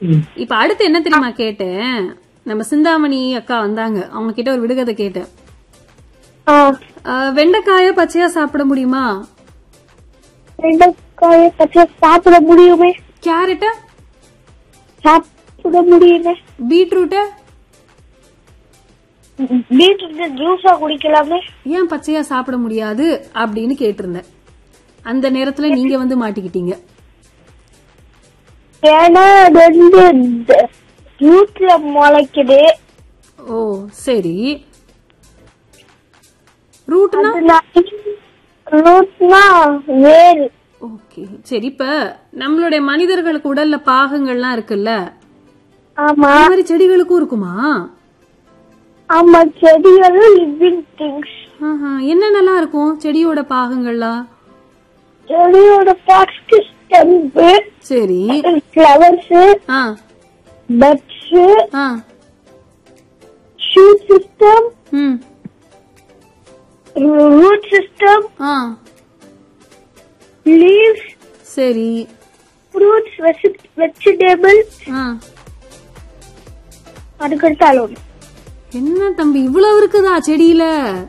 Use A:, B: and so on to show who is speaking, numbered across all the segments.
A: ம்.
B: இப்ப அடுத்து என்ன தெரியுமா கேட்டேன் நம்ம சிந்தாமணி அக்கா வந்தாங்க அவங்க கிட்ட ஒரு விடுகதை கேட்டேன்
C: ஆ
B: அஹ், வெண்டைக்காய பச்சையா சாப்பிட முடியுமா
C: வெண்டைக்காய பச்சை சாப்பிட முடியுமே
B: கேரட்ட
C: சாப்பிட முடியுமே
B: பீட்ரூட்ட
C: பீட்ரூட் ஜூஸா குடிக்கலாமே
B: ஏன் பச்சையா சாப்பிட முடியாது அப்படின்னு கேட்டிருந்தேன் அந்த நேரத்துல நீங்க வந்து மாட்டிக்கிட்டீங்க
C: ஏன்னா அது வந்து ரூட்ல முளைக்குது
B: ஓ சரி ரூட்னா
C: ரூட்னா வேறு
B: ஓகே சரி இப்ப நம்மளுடைய மனிதர்களுக்கு உடல்ல பாகங்கள்லாம் இருக்குல்ல
C: ஆமா
B: அது மாதிரி செடிகளுக்கும் இருக்குமா
C: ஆமா செடிகளும் லிவிங் திங்ஸ்
B: ஆஹா, என்னென்னலாம் இருக்கும் செடியோட பாகங்கள்லாம்
C: செடியோட பாக்ஸ்க்கு ஸ்டெம்பு
B: சரி
C: ஃபிளவர்ஸ்
B: ஆ
C: பட்ஸ்
B: ஆ
C: ஷூட் சிஸ்டம்
B: ம்
C: ரூட் சிஸ்டம்
B: ஆ
C: லீவ்ஸ்
B: சரி
C: ஃப்ரூட்ஸ் வெஜிடபிள்ஸ்
B: ஆ
C: அதுக்கடுத்து அலோடு
B: என்ன தம்பி இவ்வளவு இருக்குதா செடியில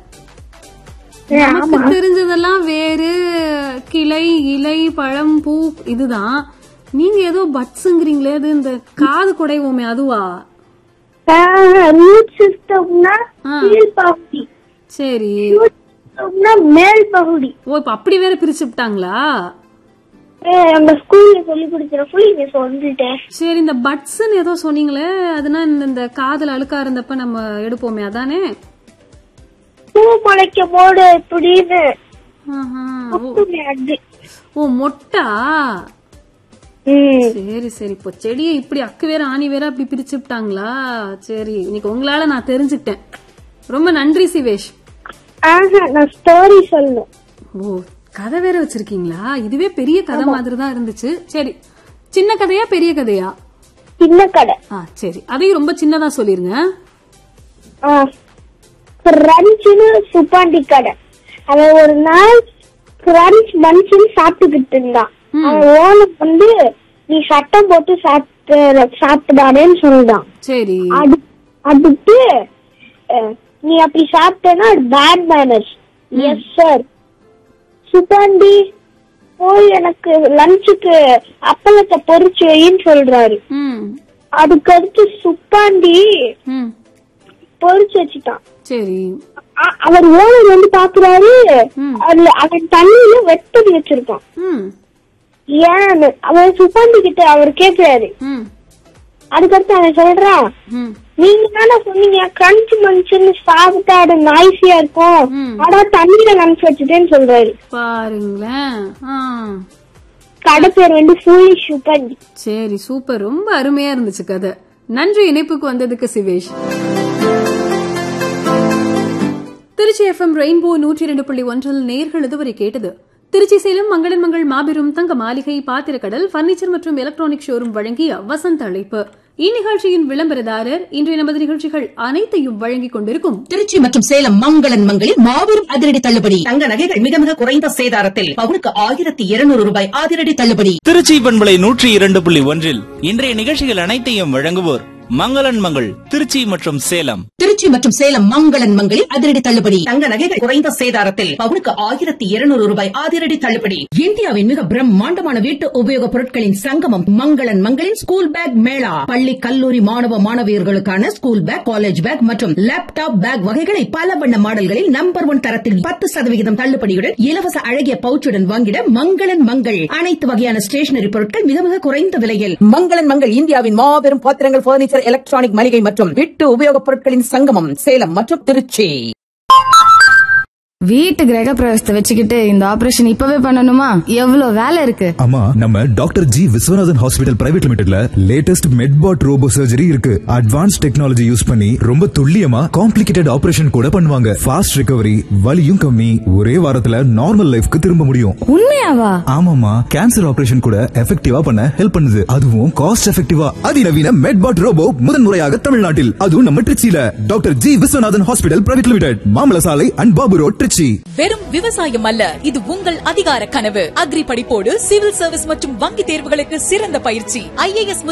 B: நமக்கு தெரிஞ்சதெல்லாம் வேறு கிளை இலை பழம் பூ இதுதான் நீங்க ஏதோ பட்ஸுங்கிறீங்களே அது இந்த காது குடைவோமே அதுவா
C: ரூட் சிஸ்டம்னா
B: ஆ.
C: கீழ் பகுதி
B: சரி
C: ரூட் சிஸ்டம்னா மேல் பகுதி
B: ஓ இப்ப அப்படி வேற பிரிச்சு விட்டாங்களா
C: ஏய், நம்ம ஸ்கூல்ல சொல்லி கொடுக்குற ஃபுல் இங்க சொல்லிட்டேன்
B: சரி இந்த பட்ஸ்ன்னு ஏதோ சொன்னீங்களே அதுனா இந்த- இந்த காதுல அழுக்கா இருந்தப்ப நம்ம எடுப்போமே அதானே
C: பூ முளைக்க போடு இப்படின்னு
B: ஆஹா. ஓ,
C: அப்படி அது
B: ஓ மொட்டா
C: ம்.
B: சரி சரி இப்போ செடியை இப்படி அக்கு வேற ஆணி வேற அப்படி பிரிச்சு விட்டாங்களா சரி இன்னைக்கு உங்களால நான் தெரிஞ்சுக்கிட்டேன் ரொம்ப நன்றி சிவேஷ்
C: ஆஹா நான் ஸ்டோரி சொல்லணும்
B: ஓ கதை வேற வச்சிருக்கீங்களா இதுவே பெரிய கதை மாதிரி தான் இருந்துச்சு சரி சின்ன கதையா பெரிய கதையா
C: சின்ன கடை
B: ஆ சரி அதையும் ரொம்ப சின்னதா சொல்லிருங்க
C: கிரன்ச்னு சுப்பாண்டி கடை அவன் ஒரு நாள் கிரன்ச் மனுஷன் சாப்பிட்டுக்கிட்டு இருந்தான் அவன் ஓனர் வந்து நீ சட்டம் போட்டு சாப்பிட்டு சாப்பிடாதேன்னு சொல்லிட்டான்
B: சரி
C: அது அதுக்கு அஹ், நீ அப்படி சாப்பிட்டேன்னா bad manners yes sir Suppandi போய் எனக்கு லஞ்சுக்கு அப்பளத்தை பொரிச்சு வைன்னு சொல்றாரு
B: ம்
C: அதுக்கடுத்து சுப்பாண்டி
B: ம்
C: பொரிச்சு வச்சுட்டான்
B: சரி
C: அ- அவர் ஓனர் வந்து பாக்குறாரு
B: ம்.
C: அதுல அவன் தண்ணியில வெட்டடி வச்சிருக்கான்
B: ம்
C: ஏன்னு அவர் சுப்பாண்டி கிட்ட அவர் கேக்குறாரு
B: ம்
C: அதுக்கடுத்து அவன் சொல்றான்
B: ம்
C: நீங்க தானே சொன்னீங்க கிரன்ச் மனுஷன் சாப்பிட்டா அது நாய்ஸியா இருக்கும்
B: ம்.
C: ஆனா தண்ணியில நினைச்சு வச்சுட்டேன்னு சொல்றாரு
B: பாருங்களேன் ஆ
C: கடை பேர் வந்து ஃபூலிஷ் சுப்பாண்டி
B: சரி சூப்பர் ரொம்ப அருமையா இருந்துச்சு கதை நன்றி இணைப்புக்கு வந்ததுக்கு சிவேஷ் திருச்சி எஃப்எம் ரெயின்போ நூற்றி இரண்டு புள்ளி ஒன்றில் நேர்கள் இதுவரை கேட்டது திருச்சி சேலம் மங்களன் மங்கள் மாபெரும் தங்க மாளிகை பாத்திரக்கடல் பர்னிச்சர் மற்றும் எலக்ட்ரானிக் ஷோரூம் வழங்கிய வசந்த அழைப்பு இந்நிகழ்ச்சியின் விளம்பரதாரர் இன்றைய நமது நிகழ்ச்சிகள் அனைத்தையும் வழங்கிக் கொண்டிருக்கும்
D: திருச்சி மற்றும் சேலம் மங்களன் மங்களில் மாபெரும் அதிரடி தள்ளுபடி தங்க நகைகள் மிக மிக குறைந்த சேதாரத்தில் பவுனுக்கு ஆயிரத்தி இருநூறு ரூபாய் அதிரடி தள்ளுபடி
E: திருச்சி பண்பலை நூற்றி இரண்டு புள்ளி ஒன்றில் இன்றைய நிகழ்ச்சிகள் அனைத்தையும் வழங்குவோர் மங்களன் மங்கள் திருச்சி மற்றும் சேலம்
D: திருச்சி மற்றும் சேலம் மங்களன் மங்களில் அதிரடி தள்ளுபடி தங்க நகைகள் குறைந்த சேதாரத்தில் பவுனுக்கு ஆயிரத்தி இருநூறு ரூபாய் அதிரடி தள்ளுபடி இந்தியாவின் மிக பிரம்மாண்டமான வீட்டு உபயோகப் பொருட்களின் சங்கமம் மங்களன் மங்களின் ஸ்கூல் பேக் மேளா பள்ளி கல்லூரி மாணவ மாணவியர்களுக்கான ஸ்கூல் பேக் காலேஜ் பேக் மற்றும் லேப்டாப் பேக் வகைகளை பல வண்ண மாடல்களில் நம்பர் ஒன் தரத்தில் பத்து சதவிகிதம் தள்ளுபடியுடன் இலவச அழகிய பவுச்சுடன் வாங்கிட மங்களன் மங்கள் அனைத்து வகையான ஸ்டேஷனரி பொருட்கள் மிக மிக குறைந்த விலையில் மங்களன் மங்கள் இந்தியாவின் மாபெரும் பாத்திரங்கள் பர்னிச்சர் எலக்ட்ரானிக் மளிகை மற்றும் வீட்டு உபயோகப் பொருட்களின் சங்கமம் சேலம் மற்றும் திருச்சி
F: வீட்டு கிரக பிரவேசத்தை வச்சுக்கிட்டு இந்த ஆபரேஷன் இப்பவே பண்ணணுமா எவ்வளவு வேலை இருக்கு
G: ஆமா நம்ம doctor G Viswanathan hospital private லிமிடெட்ல லேட்டஸ்ட் மெட்பாட் ரோபோ சர்ஜரி இருக்கு அட்வான்ஸ் டெக்னாலஜி யூஸ் பண்ணி ரொம்ப துல்லியமா காம்ப்ளிகேட்டட் ஆபரேஷன் கூட பண்ணுவாங்க ஃபாஸ்ட் ரிகவரி வலியும் கம்மி ஒரே வாரத்துல நார்மல் லைஃப்க்கு திரும்ப முடியும்
F: உண்மையாவா
G: ஆமாமா கேன்சர் ஆபரேஷன் கூட எஃபெக்டிவா பண்ண ஹெல்ப் பண்ணுது அதுவும் காஸ்ட் எஃபெக்டிவா அதிநவீன மெட்பாட் ரோபோ முதன்முறையாக தமிழ்நாட்டில் அதுவும் நம்ம திருச்சியில doctor G Viswanathan hospital private limited மாமல சாலை அண்ட் பாபு ரோட் திருச்சி
H: வெறும் விவசாயம் அல்ல இது உங்கள் அதிகார கனவு அக்ரி படிப்போடு சிவில் சர்வீஸ் மற்றும் வங்கி தேர்வுகளுக்கு சிறந்த பயிற்சி ஐஏஎஸ்